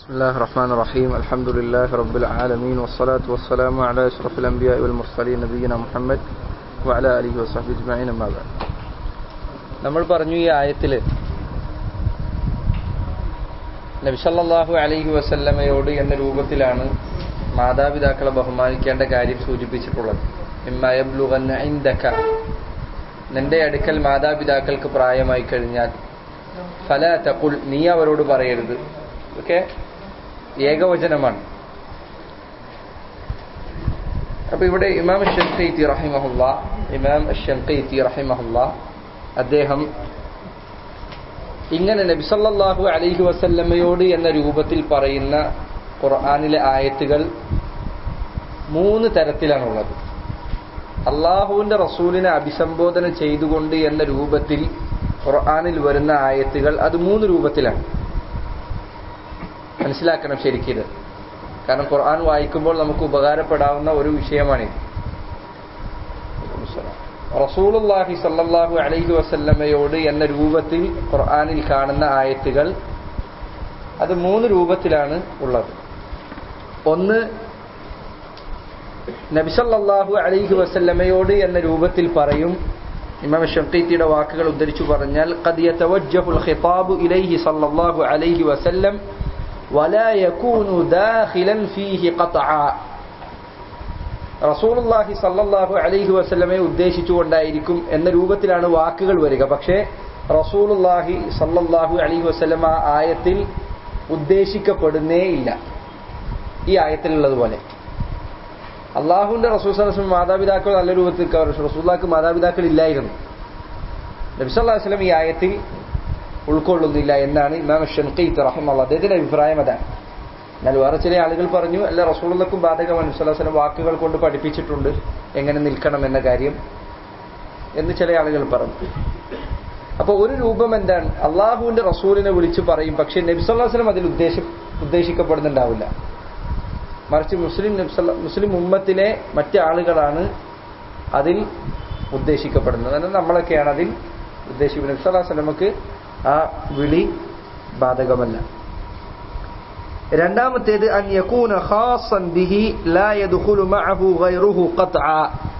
بسم الله الرحمن الرحيم الحمد لله رب العالمين والصلاة والسلام على أشرف الأنبياء والمرسلين نبينا محمد وعلى آله وصحبه أجمعين أما بعد നമ്മൾ പറഞ്ഞു ഈ ആയത്തിൽ നബിസല്ലാഹു അലൈഹി വസല്ലമയോട് എന്ന രൂപത്തിലാണ് മാതാപിതാക്കളെ ബഹുമാനിക്കേണ്ട കാര്യം സൂചിപ്പിച്ചിട്ടുള്ളത് ഇമ്മയബ്ലുഗന്നഇൻദക നിന്റെ അടുക്കൽ മാതാപിതാക്കൾക്ക് പ്രായമായി കഴിഞ്ഞാൽ ഫല തക്കുൾ നീ അവരോട് പറയരുത് ഓക്കെ ഏകവചനമാണ് അപ്പൊ ഇവിടെ ഇമാം ഷംഖൈത്തി റഹിമഹുല്ല ഇമാം ഷംഖൈത്തി റഹിമഹുല്ല അദ്ദേഹം ഇങ്ങനെ നബിസല്ലാഹു അലൈഹി വസല്ലമ്മയോട് എന്ന രൂപത്തിൽ പറയുന്ന ഖുർആാനിലെ ആയത്തുകൾ മൂന്ന് തരത്തിലാണുള്ളത് അള്ളാഹുവിന്റെ റസൂലിനെ അഭിസംബോധന ചെയ്തുകൊണ്ട് എന്ന രൂപത്തിൽ ഖുർആാനിൽ വരുന്ന ആയത്തുകൾ അത് മൂന്ന് രൂപത്തിലാണ് മനസ്സിലാക്കണം ശരിക്കിത് കാരണം ഖുർആൻ വായിക്കുമ്പോൾ നമുക്ക് ഉപകാരപ്പെടാവുന്ന ഒരു വിഷയമാണിത് റസൂലുല്ലാഹി സല്ലല്ലാഹു അലൈഹി വസല്ലമയോട് എന്ന രൂപത്തിൽ ഖുർആനിൽ കാണുന്ന ആയത്തുകൾ അത് മൂന്ന് രൂപത്തിലാണ് ഉള്ളത് ഒന്ന് നബിസല്ലാഹു അലൈഹി വസല്ലമയോട് എന്ന രൂപത്തിൽ പറയും ഇമാം ഷംഖീത്തിയുടെ വാക്കുകൾ ഉദ്ധരിച്ചു പറഞ്ഞാൽ قد يتوجه الخطاب إليه صلى الله عليه وسلم ولا يكون داخلا فيه قطعا റസൂലുള്ളാഹി സല്ലല്ലാഹു അലൈഹി വസല്ലമയെ ഉദ്ദേശിച്ചുകൊണ്ടായിരിക്കും എന്ന രൂപത്തിലാണ് വാക്കുകൾ വരിക പക്ഷേ റസൂലുള്ളാഹി സല്ലല്ലാഹു അലൈഹി വസല്ലമ ആയത്തിൽ ഉദ്ദേശിക്കപ്പെടുന്നേ ഇല്ല ഈ ആയത്തിലുള്ളതുപോലെ അള്ളാഹുവിന്റെ റസൂൽ സലം മാതാപിതാക്കൾ നല്ല രൂപത്തിൽ റസൂല്ലാക്ക് മാതാപിതാക്കൾ ഇല്ലായിരുന്നു നബിസല്ലാ വസ്ലം ഈ ആയത്തിൽ ഉൾക്കൊള്ളുന്നില്ല എന്നാണ് ഇമാം ഷൻഖീത്ത് റഹ്മുള്ള അദ്ദേഹത്തിന്റെ അഭിപ്രായം അതാണ് എന്നാൽ വേറെ ചില ആളുകൾ പറഞ്ഞു അല്ല റസൂള്ളക്കും ബാധകമാണ് നബിസ്വല്ലാസ്ലം വാക്കുകൾ കൊണ്ട് പഠിപ്പിച്ചിട്ടുണ്ട് എങ്ങനെ നിൽക്കണം എന്ന കാര്യം എന്ന് ചില ആളുകൾ പറഞ്ഞു അപ്പോൾ ഒരു രൂപം എന്താണ് അള്ളാഹുവിന്റെ റസൂലിനെ വിളിച്ചു പറയും പക്ഷെ നബിസ്വല്ലാസ്ലം അതിൽ ഉദ്ദേശ ഉദ്ദേശിക്കപ്പെടുന്നുണ്ടാവില്ല മറിച്ച് മുസ്ലിം മുസ്ലിം ഉമ്മത്തിലെ മറ്റു ആളുകളാണ് അതിൽ ഉദ്ദേശിക്കപ്പെടുന്നത് അതായത് നമ്മളൊക്കെയാണ് അതിൽ ഉദ്ദേശിക്കുന്നത് നബ്സല്ലാ സ്വലമക്ക് ആ വിളി ബാധകമല്ല രണ്ടാമത്തേത് അൻ യകൂന ഖാസൻ ബിഹി ലാ യദ്ഖുലു മഅഹു ഗൈറുഹു ഖത്ആ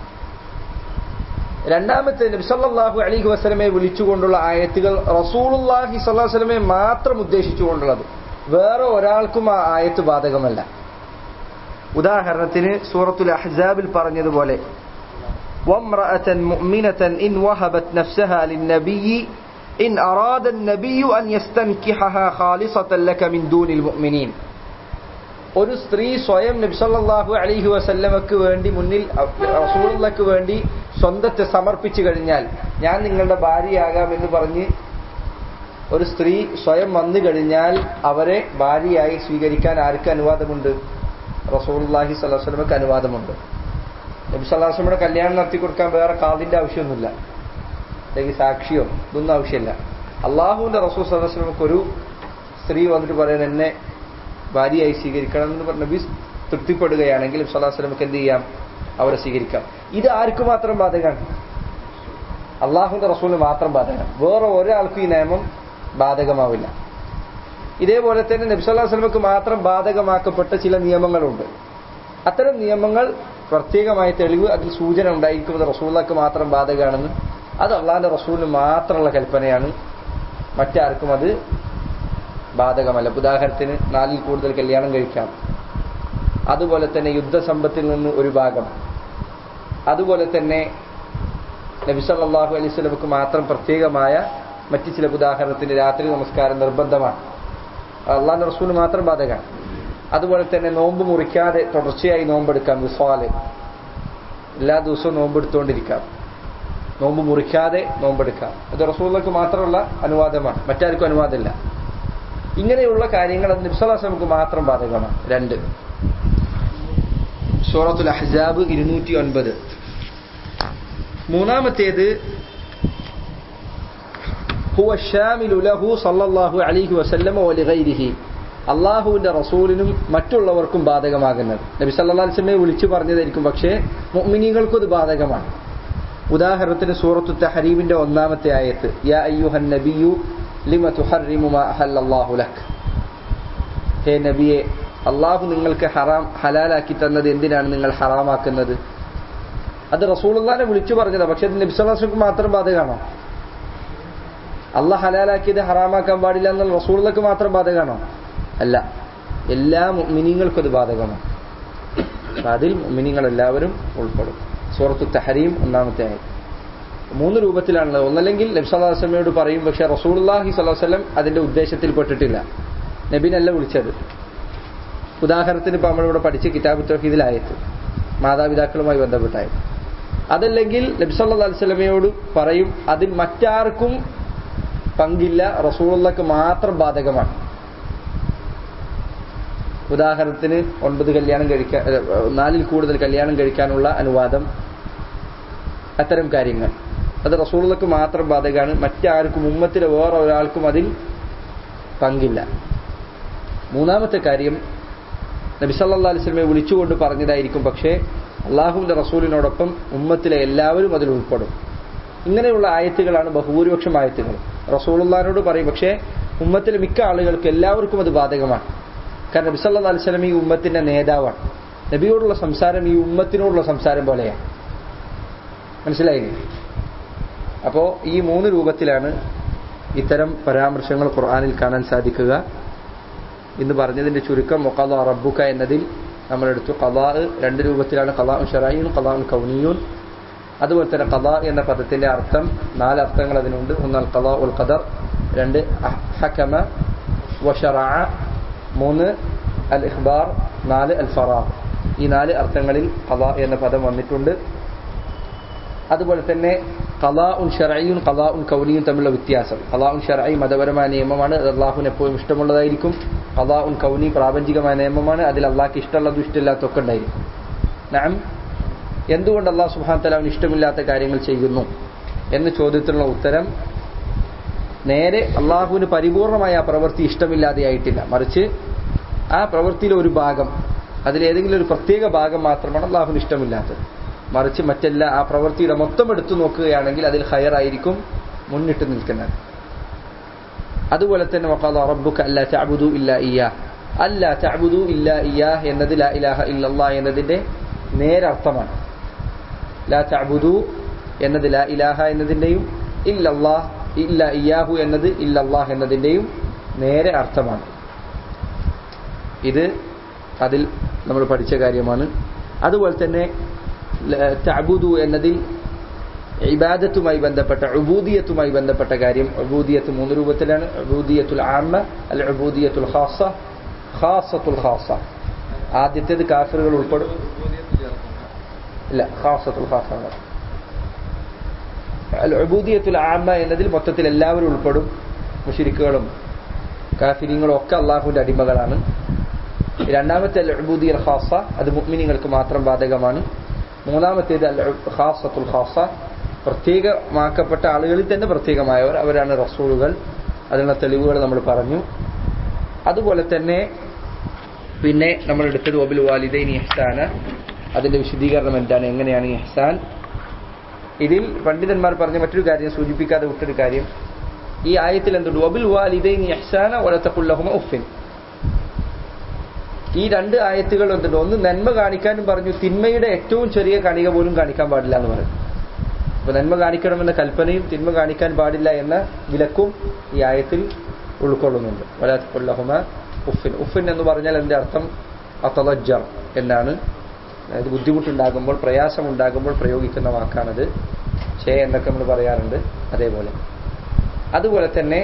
രണ്ടാമത്തെ നബി സല്ലല്ലാഹു അലൈഹി വസല്ലമയെ വിളിച്ചുകൊണ്ടുള്ള ആയത്തുകൾ റസൂലുള്ളാഹി സ്വല്ലല്ലാഹു അലൈഹി വസല്ലമയെ മാത്രം ഉദ്ദേശിച്ചുകൊണ്ടുള്ളത് വേറെ ഒരാൾക്കും ആ ആയത്ത് ബാധകമല്ല ഉദാഹരണത്തിന് സൂറത്തുൽ അഹ്സാബിൽ പറഞ്ഞതുപോലെ وامرأة مؤمنة إن وهبت نفسها للنبي إن أراد النبي أن يستنكحها خالصة لك من دون المؤمنين ഒരു സ്ത്രീ സ്വയം നബ്സല്ലാഹു അലൈഹി വസല്ലമക്ക് വേണ്ടി മുന്നിൽ റസൂലുള്ളക്ക് വേണ്ടി സ്വന്തത്തെ സമർപ്പിച്ചു കഴിഞ്ഞാൽ ഞാൻ നിങ്ങളുടെ ഭാര്യയാകാം എന്ന് പറഞ്ഞ് ഒരു സ്ത്രീ സ്വയം വന്നു കഴിഞ്ഞാൽ അവരെ ഭാര്യയായി സ്വീകരിക്കാൻ ആർക്ക് അനുവാദമുണ്ട് റസൂലുള്ളാഹി സ്വല്ലല്ലാഹു അലൈഹി വസല്ലമക്ക് അനുവാദമുണ്ട് നബി സല്ലല്ലാഹു അലൈഹി വസല്ലമയുടെ കല്യാണം നടത്തി കൊടുക്കാൻ വേറെ കാതിന്റെ ആവശ്യമൊന്നുമില്ല അല്ലെങ്കിൽ സാക്ഷിയോ ഇതൊന്നും ആവശ്യമില്ല അള്ളാഹുവിന്റെ റസൂൽ സല്ലല്ലാഹു അലൈഹി വസല്ലമക്ക് ഒരു സ്ത്രീ വന്നിട്ട് പറയാൻ എന്നെ ഭാര്യയായി സ്വീകരിക്കണം എന്ന് പറഞ്ഞ നബി തൃപ്തിപ്പെടുകയാണെങ്കിൽ നബി സല്ലല്ലാഹു അലൈഹി വസല്ലമക്ക് എന്ത് ചെയ്യാം അവരെ സ്വീകരിക്കാം ഇത് ആർക്ക് മാത്രം ബാധകമാണ് അള്ളാഹുവിന്റെ റസൂലിന് മാത്രം ബാധകമാണ് വേറെ ഒരാൾക്കും ഈ നിയമം ബാധകമാവില്ല ഇതേപോലെ തന്നെ നബ്സല്ലാ വസ്ലമക്ക് മാത്രം ബാധകമാക്കപ്പെട്ട ചില നിയമങ്ങളുണ്ട് അത്തരം നിയമങ്ങൾ പ്രത്യേകമായ തെളിവ് അതിൽ സൂചന ഉണ്ടായിരിക്കുന്നത് റസൂലക്ക് മാത്രം ബാധകമാണെന്ന് അത് അള്ളാഹിന്റെ റസൂലിന് മാത്രമുള്ള കൽപ്പനയാണ് മറ്റാർക്കും അത് ബാധകമല്ല ഉദാഹരണത്തിന് നാലിൽ കൂടുതൽ കല്യാണം കഴിക്കാം അതുപോലെ തന്നെ യുദ്ധസമ്പത്തിൽ നിന്ന് ഒരു ഭാഗം അതുപോലെ തന്നെ നബിസല്ലാഹു അലൈഹി സ്വലമക്ക് മാത്രം പ്രത്യേകമായ മറ്റു ചില ഉദാഹരണത്തിന് രാത്രി നമസ്കാരം നിർബന്ധമാണ് അള്ളാന്റെ റസൂല് മാത്രം ബാധകമാണ് അതുപോലെ തന്നെ നോമ്പ് മുറിക്കാതെ തുടർച്ചയായി നോമ്പെടുക്കാം വിസ്വാല് എല്ലാ ദിവസവും നോമ്പെടുത്തുകൊണ്ടിരിക്കാം നോമ്പ് മുറിക്കാതെ നോമ്പെടുക്കാം അത് റസൂലുള്ളക്ക് മാത്രമുള്ള അനുവാദമാണ് മറ്റാർക്കും അനുവാദമില്ല ഇങ്ങനെയുള്ള കാര്യങ്ങൾ അത് നിബ്സലാസ്ലമക്ക് മാത്രം ബാധകമാണ് രണ്ട് സൂറത്തുൽ അഹ്സാബ് ഇരുന്നൂറ്റി ഒൻപത് മൂന്നാമത്തേത് هو الشامل له صلى الله عليه وسلم ولغيره അള്ളാഹുവിന്റെ റസൂലിനും മറ്റുള്ളവർക്കും ബാധകമാകുന്നത് നബി സല്ലാ അലിസ്ലമെ വിളിച്ചു പറഞ്ഞതായിരിക്കും പക്ഷേ മുഅ്മിനീങ്ങൾക്കും ഇത് ബാധകമാണ് ഉദാഹരണത്തിന് സൂറത്തു തഹരീമിന്റെ ഒന്നാമത്തെ ആയത്ത് യാ അയ്യുഹൻ നബിയു ലിമ തുഹറിമു മാ അഹല്ലല്ലാഹു ലക് ഹേ നബിയെ അള്ളാഹു നിങ്ങൾക്ക് ഹറാം ഹലാലാക്കി തന്നത് എന്തിനാണ് നിങ്ങൾ ഹറാമാക്കുന്നത് അത് റസൂലുള്ളാനെ വിളിച്ചു പറഞ്ഞതാ പക്ഷെ അത് നബി സല്ലാസ്ക്ക് മാത്രം ബാധകമാണോ അള്ളാഹ് ഹലാലാക്കിയത് ഹറാമാക്കാൻ പാടില്ല എന്നുള്ള റസൂലുള്ളക്ക് മാത്രം ബാധകമാണോ അല്ല എല്ലാ മിനിങ്ങൾക്കും അത് ബാധകമാണ് അതിൽ മിനിങ്ങൾ എല്ലാവരും ഉൾപ്പെടും സൂറത്തു തഹരീം ഒന്നാമത്തെ ആയത് മൂന്ന് രൂപത്തിലാണുള്ളത് ഒന്നല്ലെങ്കിൽ നബി സല്ലല്ലാഹു അലൈഹി വസല്ലമയോട് പറയും പക്ഷെ റസൂലുള്ളാഹി സ്വല്ലല്ലാഹു അലൈഹി വസല്ലം അതിന്റെ ഉദ്ദേശത്തിൽ പെട്ടിട്ടില്ല നബിനല്ല വിളിച്ചത് ഉദാഹരണത്തിന് ഇപ്പോൾ നമ്മളിവിടെ പഠിച്ച കിതാബ് തൗഹീദിലായത് മാതാപിതാക്കളുമായി ബന്ധപ്പെട്ടായത് അതല്ലെങ്കിൽ നബി സല്ലല്ലാഹു അലൈഹി വസല്ലമയോട് പറയും അതിൽ മറ്റാർക്കും പങ്കില്ല റസൂലുള്ളാഹിക്ക് മാത്രം ബാധകമാണ് ഉദാഹരണത്തിന് ഒൻപത് കല്യാണം കഴിക്കാൻ നാലിൽ കൂടുതൽ കല്യാണം കഴിക്കാനുള്ള അനുവാദം അത്തരം കാര്യങ്ങൾ അത് റസൂളുകൾക്ക് മാത്രം ബാധകമാണ് മറ്റാർക്കും ഉമ്മത്തിലെ വേറെ ഒരാൾക്കും അതിൽ പങ്കില്ല മൂന്നാമത്തെ കാര്യം നബി സല്ലാ അലിസ്ലമെ വിളിച്ചുകൊണ്ട് പറഞ്ഞതായിരിക്കും പക്ഷേ അള്ളാഹുവിന്റെ റസൂലിനോടൊപ്പം ഉമ്മത്തിലെ എല്ലാവരും അതിൽ ഉൾപ്പെടും ഇങ്ങനെയുള്ള ആയത്തുകളാണ് ബഹുഭൂരിപക്ഷം ആയത്തുകൾ റസൂലുള്ളാഹിനോട് പറയും പക്ഷേ ഉമ്മത്തിലെ മിക്ക ആളുകൾക്ക് എല്ലാവർക്കും അത് ബാധകമാണ് കാരണം നബി സല്ലാ അലിസ്ലം ഈ ഉമ്മത്തിന്റെ നേതാവാണ് നബിയോടുള്ള സംസാരം ഈ ഉമ്മത്തിനോടുള്ള സംസാരം പോലെയാണ് മനസ്സിലായില്ലേ അപ്പോ ഈ മൂന്ന് രൂപത്തിലാണ് ഇത്തരം പരാമർശങ്ങൾ ഖുർആാനിൽ കാണാൻ സാധിക്കുക ഇന്ന് പറഞ്ഞതിന്റെ ചുരുക്കം മുഖദ റബ്ബുക്ക എന്നതിൽ നമ്മളെടുത്തു കഥാ രണ്ട് രൂപത്തിലാണ് കഥാഉൻ ഷറായിയും കഥാഉൻ കൗനിയൂൻ അതുപോലെ തന്നെ കഥ എന്ന പദത്തിന്റെ അർത്ഥം നാല് അർത്ഥങ്ങൾ അതിനുണ്ട് ഒന്ന് അൽ കഥാ ഉൽ ഖദർ രണ്ട് ഹക്കമ വഷറ മൂന്ന് അൽ ഇഖ്ബാർ നാല് അൽ ഫറാഖ് ഈ നാല് അർത്ഥങ്ങളിൽ കഥ എന്ന പദം വന്നിട്ടുണ്ട് അതുപോലെ തന്നെ കലാഉൻ ഷറയും കലാഉൻ കൗനിയും തമ്മിലുള്ള വ്യത്യാസം കലാഉൻ ഷറൈ മതപരമായ നിയമമാണ് അത് അള്ളാഹുവിന് എപ്പോഴും ഇഷ്ടമുള്ളതായിരിക്കും കലാഉൻ കൗനി പ്രാപഞ്ചികമായ നിയമമാണ് അതിൽ അള്ളാഹ്ക്ക് ഇഷ്ടമുള്ളതും ഇഷ്ടമില്ലാത്തൊക്കെ ഉണ്ടായിരിക്കും നാം എന്തുകൊണ്ട് അള്ളാഹു സുഹാൻ തലാവിന് ഇഷ്ടമില്ലാത്ത കാര്യങ്ങൾ ചെയ്യുന്നു എന്ന ചോദ്യത്തിനുള്ള ഉത്തരം നേരെ അള്ളാഹുവിന് പരിപൂർണമായ ആ പ്രവൃത്തി ഇഷ്ടമില്ലാതെയായിട്ടില്ല മറിച്ച് ആ പ്രവൃത്തിയിലെ ഒരു ഭാഗം അതിലേതെങ്കിലും ഒരു പ്രത്യേക ഭാഗം മാത്രമാണ് അള്ളാഹുവിന് ഇഷ്ടമില്ലാത്തത് മറിച്ച് മറ്റെല്ലാ ആ പ്രവൃത്തിയുടെ മൊത്തം എടുത്തു നോക്കുകയാണെങ്കിൽ അതിൽ ഹയറായിരിക്കും മുന്നിട്ട് നിൽക്കുന്നത് അതുപോലെ തന്നെ വഖാല റബ്ബുക അല്ലാ തഅബുദു ഇല്ലാ ഇയ്യാ അല്ലാ തഅബുദു ഇല്ലാ ഇയ്യാ എന്നത് ലാ ഇലാഹ ഇല്ലല്ലാ എന്നതിന്റെ നേരർത്ഥമാണ് ലാ തഅബുദു എന്നത് ലാ ഇലാഹ എന്നതിന്റെയും ഇല്ലല്ലാഹ് ഇല്ല ഇയാഹു എന്നത് ഇല്ലല്ലാഹ് എന്നതിന്റെയും നേരെ അർത്ഥമാണ് ഇത് അതിൽ നമ്മൾ പഠിച്ച കാര്യമാണ് അതുപോലെ തന്നെ തഅബുദു എന്നതിൽ ഇബാദത്തുമായി ബന്ധപ്പെട്ട ഉബൂദിയത്തുമായി ബന്ധപ്പെട്ട കാര്യം ഉബൂദിയത്ത് മൂന്ന് രൂപത്തിലാണ് ഉബൂദിയത്തുൽ ആമ്മ അൽ ഉബൂദിയത്തുൽ ഖാസ ഖാസത്തുൽ ഖാസ ആദ്യത്തേത് കാഫിറുകൾ ഉൾപ്പെടും ഇല്ല ഖാസത്തുൽ ഖാസ അൽ ഉബൂദിയത്തുൽ ആമ്മ എന്നതിൽ മൊത്തത്തിൽ എല്ലാവരും ഉൾപ്പെടും മുഷിരിക്കുകളും കാഫിരിങ്ങളും ഒക്കെ അള്ളാഹുവിന്റെ അടിമകളാണ് രണ്ടാമത്തെ അൽ ഉബൂദിയൽ ഖാസ അത് മുഅ്മിനീങ്ങൾക്ക് മാത്രം ബാധകമാണ് മൂന്നാമത്തേത് അൽ ഖാസത്തുൽ ഖാസ പ്രത്യേകമാക്കപ്പെട്ട ആളുകളിൽ തന്നെ പ്രത്യേകമായവർ അവരാണ് റസൂളുകൾ അതിനുള്ള തെളിവുകൾ നമ്മൾ പറഞ്ഞു അതുപോലെ തന്നെ പിന്നെ നമ്മൾ എടുത്തത് ഒബിൽ വാലിദൈൻ ഇഹ്സാന അതിന്റെ വിശദീകരണം എന്താണ് എങ്ങനെയാണ് ഈ ഇഹ്സാൻ ഇതിൽ പണ്ഡിതന്മാർ പറഞ്ഞ മറ്റൊരു കാര്യം സൂചിപ്പിക്കാതെ വിട്ടൊരു കാര്യം ഈ ആയത്തിൽ എന്തുണ്ട് ഒബിൽ വാലിദൈൻ ഇഹ്സാന ഒലത്തക്കുള്ളഹുമ ഉഫിൻ ഈ രണ്ട് ആയത്തുകൾ എന്തുണ്ട് ഒന്ന് നന്മ കാണിക്കാനും പറഞ്ഞു തിന്മയുടെ ഏറ്റവും ചെറിയ കണിക പോലും കാണിക്കാൻ പാടില്ല എന്ന് പറഞ്ഞു അപ്പൊ നന്മ കാണിക്കണമെന്ന കൽപ്പനയും തിന്മ കാണിക്കാൻ പാടില്ല എന്ന വിലക്കും ഈ ആയത്തിൽ ഉൾക്കൊള്ളുന്നുണ്ട് വലാത്തുള്ളഹുമ ഉഫിൻ ഉഫിൻ എന്ന് പറഞ്ഞാൽ അതിന്റെ അർത്ഥം അത്തലജ്ജർ എന്നാണ് അതായത് ബുദ്ധിമുട്ടുണ്ടാകുമ്പോൾ പ്രയാസമുണ്ടാകുമ്പോൾ പ്രയോഗിക്കുന്ന വാക്കാണത് ഷേ എന്നൊക്കെ നമ്മൾ പറയാറുണ്ട് അതേപോലെ അതുപോലെ തന്നെ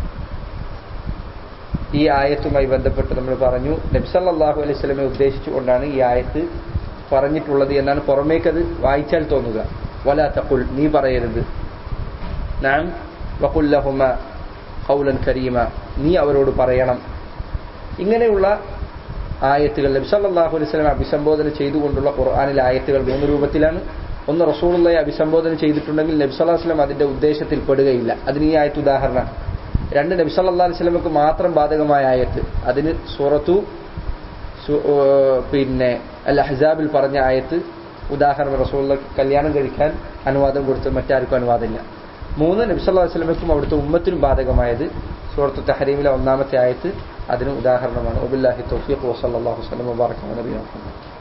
ഈ ആയത്തുമായി ബന്ധപ്പെട്ട് നമ്മൾ പറഞ്ഞു നബ്സല്ലാഹു അലൈഹി സ്വലമെ ഉദ്ദേശിച്ചുകൊണ്ടാണ് ഈ ആയത്ത് പറഞ്ഞിട്ടുള്ളത് എന്നാണ് പുറമേക്കത് വായിച്ചാൽ തോന്നുക വല തക്കുൽ നീ പറയരുത് നാം വക്കുല്ലഹുമ ഹൗലൻ കരീമ നീ അവരോട് പറയണം ഇങ്ങനെയുള്ള ആയത്തുകൾ നബ്സല്ലാഹു അലൈഹി സ്വലം അഭിസംബോധന ചെയ്തുകൊണ്ടുള്ള ഖുർആാനിലെ ആയത്തുകൾ മൂന്ന് രൂപത്തിലാണ് ഒന്ന് റസൂളുള്ളയെ അഭിസംബോധന ചെയ്തിട്ടുണ്ടെങ്കിൽ നബ്സല്ലാഹു വസ്ലം അതിന്റെ ഉദ്ദേശത്തിൽ പെടുകയില്ല അതിന് ഈ ആയത്ത് ഉദാഹരണമാണ് രണ്ട് നബി സല്ലാ അലൈഹി സ്വലമക്ക് മാത്രം ബാധകമായ ആയത്ത് അതിന് സൂറത്തു പിന്നെ അൽ അഹ്സാബിൽ പറഞ്ഞ ആയത്ത് ഉദാഹരണം റസൂള്ള കല്യാണം കഴിക്കാൻ അനുവാദം കൊടുത്ത് മറ്റാർക്കും അനുവാദമില്ല മൂന്ന് നബി സല്ലാ വസ്ലമക്കും അവിടുത്തെ ഉമ്മത്തിനും ബാധകമായത് സൂറത്തു തഹരീമിലെ ഒന്നാമത്തെ ആയത്ത് അതിന് ഉദാഹരണമാണ് ഒബില്ലാഹി തൗഫീഖ് വസല്ലല്ലാഹു വസല്ലം വബാറക അലാ നബിയിന മുഹമ്മദ്